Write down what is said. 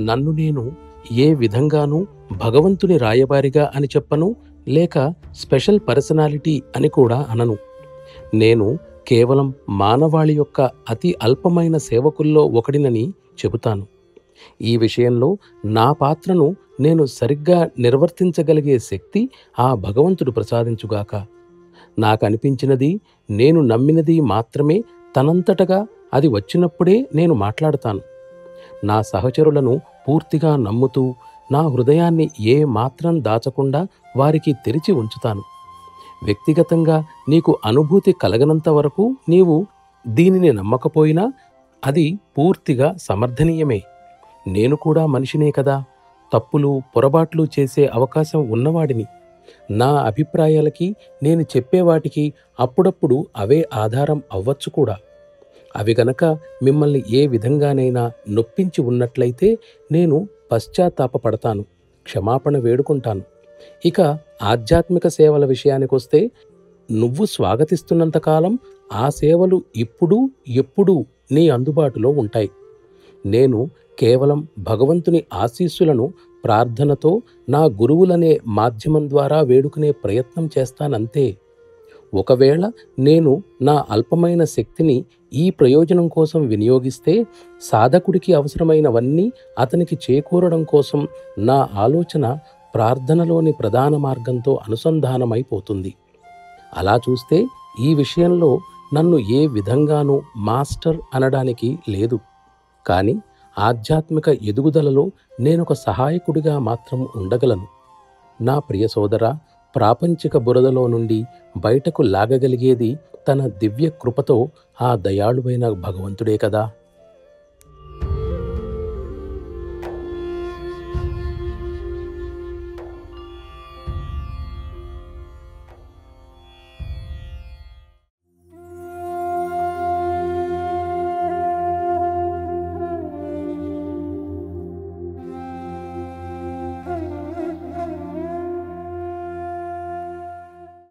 నన్ను నేను ఏ విధంగానూ భగవంతుని రాయబారిగా అని చెప్పను లేక స్పెషల్ పర్సనాలిటీ అని కూడా అనను నేను కేవలం మానవాళి యొక్క అతి అల్పమైన సేవకుల్లో ఒకడినని చెబుతాను ఈ విషయంలో నా పాత్రను నేను సరిగ్గా నిర్వర్తించగలిగే శక్తి ఆ భగవంతుడు ప్రసాదించుగాక నాకు అనిపించినది నేను నమ్మినది మాత్రమే తనంతటగా అది వచ్చినప్పుడే నేను మాట్లాడతాను నా సహచరులను పూర్తిగా నమ్ముతూ నా హృదయాన్ని ఏ మాత్రం దాచకుండా వారికి తెరిచి ఉంచుతాను వ్యక్తిగతంగా నీకు అనుభూతి కలగనంత వరకు నీవు దీనిని నమ్మకపోయినా అది పూర్తిగా సమర్థనీయమే నేను కూడా మనిషినే కదా తప్పులు పొరపాట్లు చేసే అవకాశం ఉన్నవాడిని నా అభిప్రాయాలకి నేను చెప్పేవాటికి అప్పుడప్పుడు అవే ఆధారం అవ్వచ్చు కూడా అవి గనక మిమ్మల్ని ఏ విధంగానైనా నొప్పించి ఉన్నట్లయితే నేను పశ్చాత్తాపపడతాను క్షమాపణ వేడుకుంటాను ఇక ఆధ్యాత్మిక సేవల విషయానికొస్తే నువ్వు స్వాగతిస్తున్నంతకాలం ఆ సేవలు ఇప్పుడు ఎప్పుడూ నీ అందుబాటులో ఉంటాయి నేను కేవలం భగవంతుని ఆశీస్సులను ప్రార్థనతో నా గురువులనే మాధ్యమం ద్వారా వేడుకునే ప్రయత్నం చేస్తానంతే ఒకవేళ నేను నా అల్పమైన శక్తిని ఈ ప్రయోజనం కోసం వినియోగిస్తే సాధకుడికి అవసరమైనవన్నీ అతనికి చేకూరడం కోసం నా ఆలోచన ప్రార్థనలోని ప్రధాన మార్గంతో అనుసంధానమైపోతుంది అలా చూస్తే ఈ విషయంలో నన్ను ఏ విధంగానూ మాస్టర్ అనడానికి లేదు కానీ ఆధ్యాత్మిక ఎదుగుదలలో నేనొక సహాయకుడిగా మాత్రం ఉండగలను నా ప్రియ సోదర ప్రాపంచిక బురదలో నుండి బయటకు లాగగలిగేది తన దివ్య కృపతో ఆ దయాళువైన భగవంతుడే కదా